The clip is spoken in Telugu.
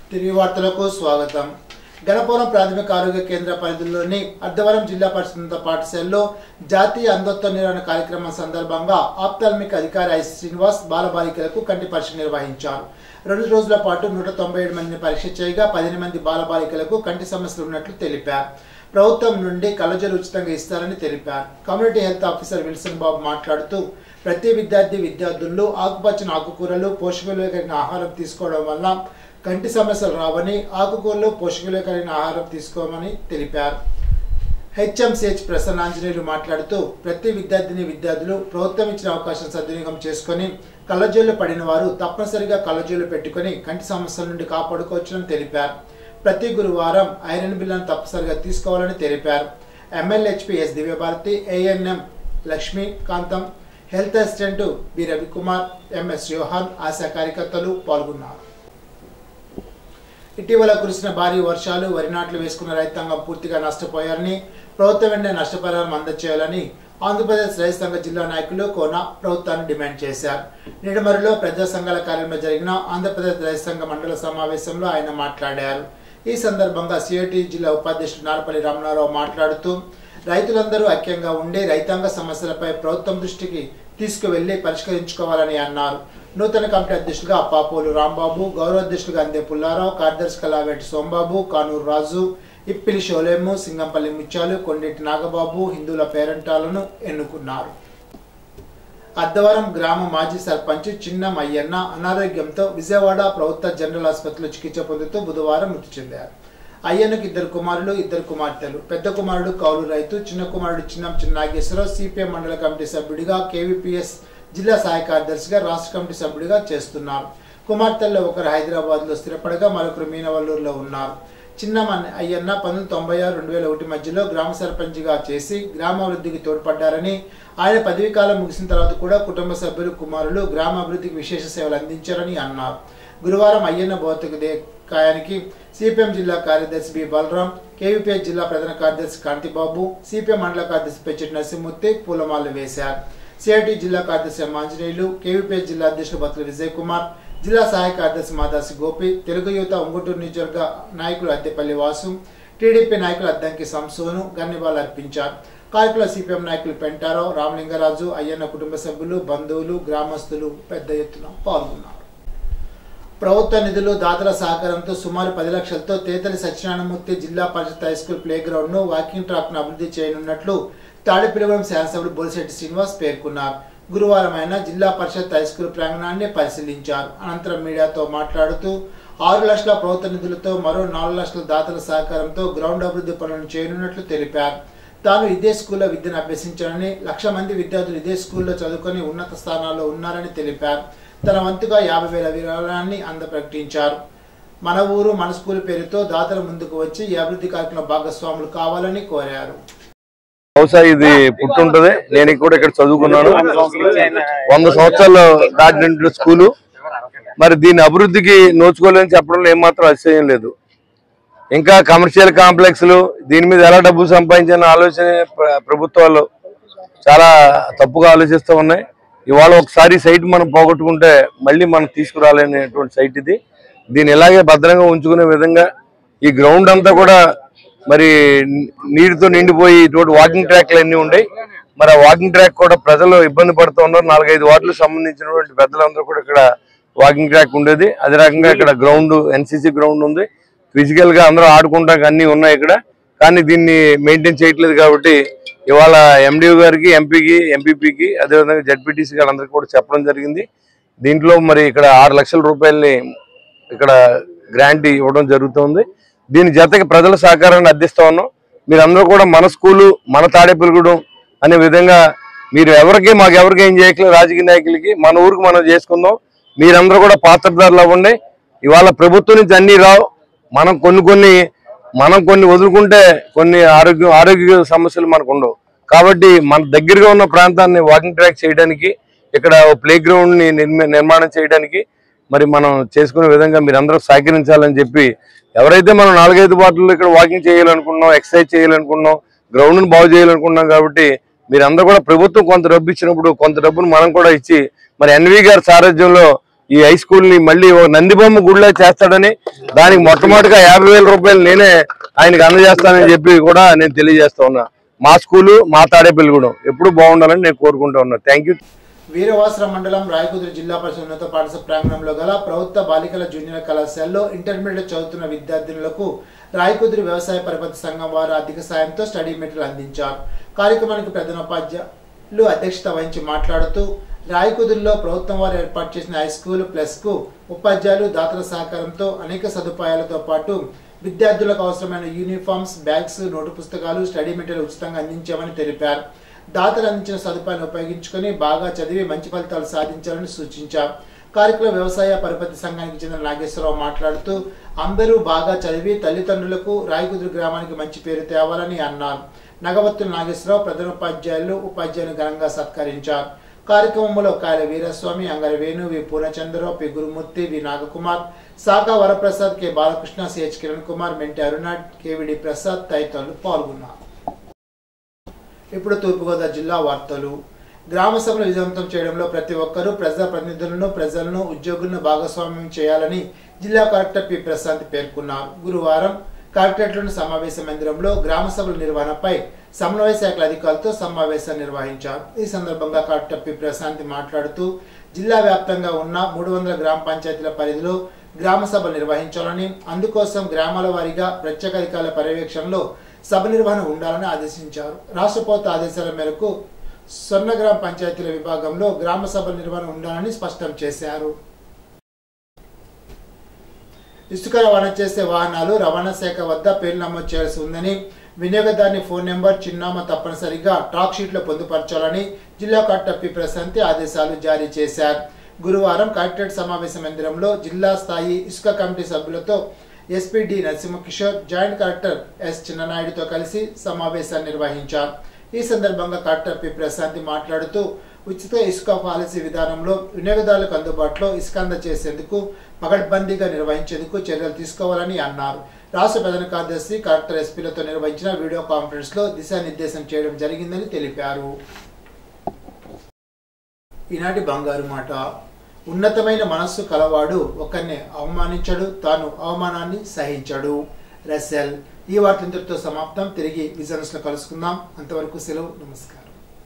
తిరిగి వార్తలకు స్వాగతం గణపురం ప్రాథమిక ఆరోగ్య కేంద్ర పరిధిలోని అర్ధవరం జిల్లా పరిషత్ పాఠశాలలో జాతీయ అంధత్వ నివారణ కార్యక్రమం సందర్భంగా ఆప్తాల్మిక్ అధికారి ఐ శ్రీనివాస్ బాలబాలికలకు కంటి పరీక్ష నిర్వహించారు రెండు రోజుల పాటు నూట తొంభై ఏడు మందిని పరీక్ష చేయగా పదిహేను మంది బాలబాలికలకు కంటి సమస్యలు ఉన్నట్లు తెలిపారు ప్రభుత్వం నుండి కళ్ళజోలు ఉచితంగా ఇస్తారని తెలిపారు community health officer Wilson Babu మాట్లాడుతూ ప్రతి విద్యార్థి విద్యార్థులు ఆకుపచ్చని ఆకుకూరలు పోషకాలు కలిగిన ఆహారం తీసుకోవడం వల్ల కంటి సమస్యలు రావని ఆకుకూరలు పోషకాలు కలిగిన ఆహారం తీసుకోమని తెలిపారు హెచ్ఎంసిహెచ్ ప్రసన్నాంజనేయులు మాట్లాడుతూ ప్రతి విద్యార్థిని విద్యార్థులు ప్రభుత్వం ఇచ్చిన అవకాశం సద్వినియోగం చేసుకొని కళ్ళజోళ్ళు పడిన వారు తప్పనిసరిగా కళ్ళజోళ్ళు పెట్టుకొని కంటి సమస్యల నుండి కాపాడుకోవచ్చని తెలిపారు ప్రతి గురువారం ఐరన్ బిల్లను తప్పనిసరిగా తీసుకోవాలని తెలిపారు MLHP S Divyabharathi ANM Lakshmikantham health assistant B Ravikumar MS Yohan ASHA కార్యకర్తలు పాల్గొన్నారు ఇటీవల కురిసిన భారీ వర్షాలు వరి నాట్లు వేసుకున్న రైతాంగం పూర్తిగా నష్టపోయారని ప్రభుత్వం వెంటనే నష్టపరిహారం అందచేయాలని ఆంధ్రప్రదేశ్ రైతు సంఘ జిల్లా నాయకులు కోన ప్రభుత్వాన్ని డిమాండ్ చేశారు నిడమరిలో ప్రజా సంఘాల కార్యంలో జరిగిన ఆంధ్రప్రదేశ్ రైతు సంఘ మండల సమావేశంలో ఆయన మాట్లాడారు ఈ సందర్భంగా సిఐటి జిల్లా ఉపాధ్యక్షుడు నారపల్లి రమణారావు మాట్లాడుతూ రైతులందరూ ఐక్యంగా ఉండి రైతాంగ సమస్యలపై ప్రభుత్వం దృష్టికి తీసుకువెళ్లి పరిష్కరించుకోవాలని అన్నారు నూతన కమిటీ అధ్యక్షులుగా పాపోలు రాంబాబు గౌరవ అధ్యక్షులుగా అందే పుల్లారావు కార్యదర్శి కళావేటి సోంబాబు కానూరు రాజు ఇప్పిలి షోలేము సింగంపల్లి ముత్యాలు కొండెట్టి నాగబాబు హిందువుల పేరంటాలను ఎన్నుకున్నారు అద్దవరం గ్రామ మాజీ సర్పంచ్ చిన్న మయ్యన్న అనారోగ్యంతో విజయవాడ ప్రభుత్వ జనరల్ ఆసుపత్రిలో చికిత్స పొందుతూ బుధవారం మృతి చెందారు అయ్యన్నకు ఇద్దరు కుమారులు ఇద్దరు కుమార్తెలు పెద్ద కుమారుడు కౌలు రైతు చిన్న కుమారుడు చిన్నం చిన్న నాగేశ్వరరావు సిపిఎం మండల కమిటీ సభ్యుడిగా కేవీపీఎస్ జిల్లా సహాయ కార్యదర్శిగా రాష్ట్ర కమిటీ సభ్యుడిగా చేస్తున్నారు కుమార్తెల్లో ఒకరు హైదరాబాద్ లో స్థిరపడగా మరొకరు మీనవల్లూరులో ఉన్నారు చిన్న మన- అయ్యన్న పంతొమ్మిది తొంభై ఆరు రెండు వేల ఒకటి మధ్యలో గ్రామ సర్పంచ్గా చేసి గ్రామాభివృద్ధికి తోడ్పడ్డారని ఆయన పదవీ కాలం ముగిసిన తర్వాత కూడా కుటుంబ సభ్యులు కుమారులు గ్రామాభివృద్ధికి విశేష సేవలు అందించారని అన్నారు గురువారం అయ్యన్న భౌతిక దేకాయానికి సిపిఎం జిల్లా కార్యదర్శి బి బలరాం కేవీపీఎస్ జిల్లా ప్రధాన కార్యదర్శి కాంతిబాబు సిపిఎం మండల కార్యదర్శి పెచ్చటి నరసింహమూర్తి పూలమాలలు వేశారు సిఐటి జిల్లా కార్యదర్శి ఎం ఆంజనేయులు కేవీపీఎస్ జిల్లా అధ్యక్షుడు బత్తుల విజయ్ కుమార్ జిల్లా సహాయ కార్యదర్శి మాదాసి గోపి తెలుగు యువత ఉంగుటూరు నియోజకవర్గ నాయకులు అద్దెపల్లి వాసు టీడీపీ నాయకులు అద్దంకి సంసోను గన్నివాలు అర్పించారు కార్యక్రమంలో సిపిఎం నాయకులు పెంటారావు రామలింగరాజు అయ్యన్న కుటుంబ సభ్యులు బంధువులు గ్రామస్తులు పెద్ద ఎత్తున పాల్గొన్నారు ప్రభుత్వ నిధులు దాతల సహకారంతో సుమారు పది లక్షలతో Tetali Satyanarayanamurthy Zilla Parishad high school playground ను వాకింగ్ ట్రాక్ ను అభివృద్ధి చేయనున్నట్లు తాడిపిలవరం శాసనసభ్యుడు బొలిశెట్టి శ్రీనివాస్ పేర్కొన్నారు గురువారం ఆయన జిల్లా పరిషత్ హై స్కూల్ ప్రాంగణాన్ని పరిశీలించారు అనంతరం మీడియాతో మాట్లాడుతూ ఆరు లక్షల ప్రభుత్వ నిధులతో మరో నాలుగు లక్షల దాతల సహకారంతో గ్రౌండ్ అభివృద్ధి పనులను చేయనున్నట్లు తెలిపారు తాను ఇదే స్కూల్లో విద్యను అభ్యసించానని లక్ష మంది విద్యార్థులు ఇదే స్కూల్లో చదువుకొని ఉన్నత స్థానాల్లో ఉన్నారని తెలిపారు తన వంతుగా యాభై వేల విరాళాన్ని అంద ప్రకటించారు మన ఊరు మన స్కూల్ పేరుతో దాతలు ముందుకు వచ్చి ఈ అభివృద్ధి కార్యక్రమంలో భాగస్వాములు కావాలని కోరారు బహుశా ఇది పుట్టుంటది నేను కూడా ఇక్కడ చదువుకున్నాను వంద సంవత్సరాలు దాటిన స్కూలు మరి దీని అభివృద్ధికి నోచుకోలేని చెప్పడంలో ఏమాత్రం అతిశయం లేదు ఇంకా కమర్షియల్ కాంప్లెక్స్లు దీని మీద ఎలా డబ్బు సంపాదించిన ఆలోచన ప్ర- ప్రభుత్వాలు చాలా తప్పుగా ఆలోచిస్తూ ఉన్నాయి ఇవాళ ఒకసారి సైట్ మనం పోగొట్టుకుంటే మళ్ళీ మనం తీసుకురాలేనటువంటి సైట్ ఇది దీన్ని ఇలాగే భద్రంగా ఉంచుకునే విధంగా ఈ గ్రౌండ్ అంతా కూడా మరి నీటితో నిండిపోయి ఇటువంటి వాకింగ్ ట్రాక్లు అన్ని ఉన్నాయి మరి ఆ వాకింగ్ ట్రాక్ కూడా ప్రజలు ఇబ్బంది పడుతూ ఉన్నారు నాలుగైదు వార్డులకు సంబంధించినటువంటి పెద్దలందరూ కూడా ఇక్కడ వాకింగ్ ట్రాక్ ఉండేది అదే రకంగా ఇక్కడ గ్రౌండ్ ఎన్సీసీ గ్రౌండ్ ఉంది ఫిజికల్ గా అందరూ ఆడుకుంటానికి అన్ని ఉన్నాయి ఇక్కడ కానీ దీన్ని మెయింటైన్ చేయట్లేదు కాబట్టి ఇవాళ ఎండిఓ గారికి ఎంపీకి ఎంపీపీకి అదేవిధంగా జడ్పీటీసీ గారందరికీ కూడా చెప్పడం జరిగింది దీంట్లో మరి ఇక్కడ ఆరు లక్షల రూపాయలని ఇక్కడ గ్రాంట్ ఇవ్వడం జరుగుతుంది దీని జతకి ప్రజల సహకారాన్ని అందిస్తా ఉన్నాం మీరందరూ కూడా మన స్కూలు మన తాడేపల్లిగూడెం అనే విధంగా మీరు ఎవరికి మాకు ఎవరికి ఏం చేయట్లేదు రాజకీయ నాయకులకి మన ఊరికి మనం చేసుకుందాం మీరందరూ కూడా పాత్రదారులు అవ్వండి ఇవాళ ప్రభుత్వం నుంచి అన్ని రావు మనం కొన్ని కొన్ని మనం కొన్ని వదులుకుంటే కొన్ని ఆరోగ్య ఆరోగ్య సమస్యలు మనకు ఉండవు కాబట్టి మన దగ్గరగా ఉన్న ప్రాంతాన్ని వాకింగ్ ట్రాక్ చేయడానికి ఇక్కడ ప్లే గ్రౌండ్ ని నిర్మ- నిర్మాణం చేయడానికి మరి మనం చేసుకునే విధంగా మీరు అందరూ సహకరించాలని చెప్పి ఎవరైతే మనం నాలుగైదు బాటలు ఇక్కడ వాకింగ్ చేయాలనుకున్నాం ఎక్సర్సైజ్ చేయాలనుకున్నాం గ్రౌండ్ ని బాగు చేయాలనుకున్నాం కాబట్టి మీరందరూ కూడా ప్రభుత్వం కొంత డబ్బు ఇచ్చినప్పుడు కొంత డబ్బును మనం కూడా ఇచ్చి మరి ఎన్వి గారి సారథ్యంలో ఈ హై స్కూల్ ని మళ్ళీ ఓ నందిబొమ్మ గుడిలో చేస్తాడని దానికి మొట్టమొదటిగా యాభై వేల రూపాయలు నేనే ఆయనకి అందజేస్తానని చెప్పి కూడా నేను తెలియజేస్తా ఉన్నా మా స్కూలు మా తాడేపల్లిగూడెం ఎప్పుడు బాగుండాలని నేను కోరుకుంటా ఉన్నా థ్యాంక్ యూ వీరవాసర మండలం రాయకుదురు జిల్లా పరిషత్ ఉన్నత పాఠశాల ప్రాంగణంలో గల ప్రభుత్వ బాలికల జూనియర్ కళాశాలలో ఇంటర్మీడియట్ చదువుతున్న విద్యార్థినులకు రాయకుదురు వ్యవసాయ పరపతి సంఘం వారు ఆర్థిక సాయంతో స్టడీ మెటీరియల్ అందించారు కార్యక్రమానికి ప్రధానోపాధ్యాయులు అధ్యక్షత వహించి మాట్లాడుతూ రాయకుదురులో ప్రభుత్వం వారు ఏర్పాటు చేసిన హై స్కూల్ ప్లస్ కు ఉపాధ్యాయులు దాతల సహకారంతో అనేక సదుపాయాలతో పాటు విద్యార్థులకు అవసరమైన యూనిఫామ్స్ బ్యాగ్స్ నోటు పుస్తకాలు స్టడీ మెటీరియల్ ఉచితంగా అందించామని తెలిపారు దాతలు అందించిన సదుపాయాన్ని ఉపయోగించుకొని బాగా చదివి మంచి ఫలితాలు సాధించాలని సూచించారు కార్యక్రమ వ్యవసాయ పరపతి సంఘానికి చెందిన నాగేశ్వరరావు మాట్లాడుతూ అందరూ బాగా చదివి తల్లిదండ్రులకు రాయకుదురు గ్రామానికి మంచి పేరు తేవాలని అన్నారు నగవత్తుల నాగేశ్వరరావు ప్రధానోపాధ్యాయులు ఉపాధ్యాయులు ఘనంగా సత్కరించారు కార్యక్రమంలో Kayala Veeraswamy Angara Venu V Purnachandrarao P Gurumurthy V Nagakumar Saka Varaprasad K Balakrishna CH Kiran Kumar Menti అరుణాడ్ కేవిడి ప్రసాద్ తదితరులు పాల్గొన్నారు ఇప్పుడు తూర్పుగోదావరి జిల్లా వార్తలు గ్రామ సభలు విజయవంతం చేయడంలో ప్రతి ఒక్కరూ ప్రజా ప్రతినిధులను ప్రజలను ఉద్యోగులను భాగస్వామ్యం చేయాలని జిల్లా కలెక్టర్ పి ప్రశాంత్ పేర్కొన్నారు గురువారం కలెక్టరేట్లోని సమావేశ మందిరంలో గ్రామ సభల నిర్వహణపై సమన్వయ శాఖల అధికారులతో సమావేశం నిర్వహించారు ఈ సందర్భంగా కలెక్టర్ పి ప్రశాంత్ మాట్లాడుతూ జిల్లా వ్యాప్తంగా ఉన్న మూడు వందల గ్రామ పంచాయతీల పరిధిలో గ్రామ సభలు నిర్వహించాలని అందుకోసం గ్రామాల వారీగా ప్రత్యేక అధికారుల పర్యవేక్షణలో సభ నిర్వహణ ఉండాలని ఆదేశించారు రాష్ట్ర ప్రభుత్వ ఆదేశాల మేరకు స్వర్ణగ్రామ పంచాయతీల విభాగంలో గ్రామ సభల నిర్వహణ ఉండాలని స్పష్టం చేశారు ఇసుక రవాణా చేసే వాహనాలు రవాణా శాఖ వద్ద పేర్లు నమోదు చేయాల్సి ఉందని వినియోగదారుని ఫోన్ నెంబర్ చిరునామా తప్పనిసరిగా ట్రాక్ షీట్లో పొందుపరచాలని జిల్లా కలెక్టర్ పి ప్రశాంతి ఆదేశాలు జారీ చేశారు గురువారం కలెక్టరేట్ సమావేశ మందిరంలో జిల్లా స్థాయి ఇసుక కమిటీ సభ్యులతో SP D Narasimhakishore joint collector S చిన్ననాయుడుతో కలిసి సమావేశాన్ని నిర్వహించారు ఈ సందర్భంగా కలెక్టర్ పి ప్రశాంతి మాట్లాడుతూ ఉచిత ఇసుక పాలసీ విధానంలో వినియోగదారులకు అందుబాటులో ఇసుక అందజేసేందుకు పకడ్బందీగా నిర్వహించేందుకు చర్యలు తీసుకోవాలని అన్నారు రాష్ట్ర ప్రధాన కార్యదర్శి కలెక్టర్ ఎస్పీలతో నిర్వహించిన వీడియో కాన్ఫరెన్స్ లో దిశానిర్దేశం చేయడం జరిగిందని తెలిపారు ఈనాటి బంగారు మాట ఉన్నతమైన మనస్సు కలవాడు ఒకరిని అవమానించడు తాను అవమానాన్ని సహించడు రసెల్ ఈ వార్త ఇంతటితో సమాప్తం తిరిగి విజన్స్ లో కలుసుకుందాం అంతవరకు సెలవు నమస్కారం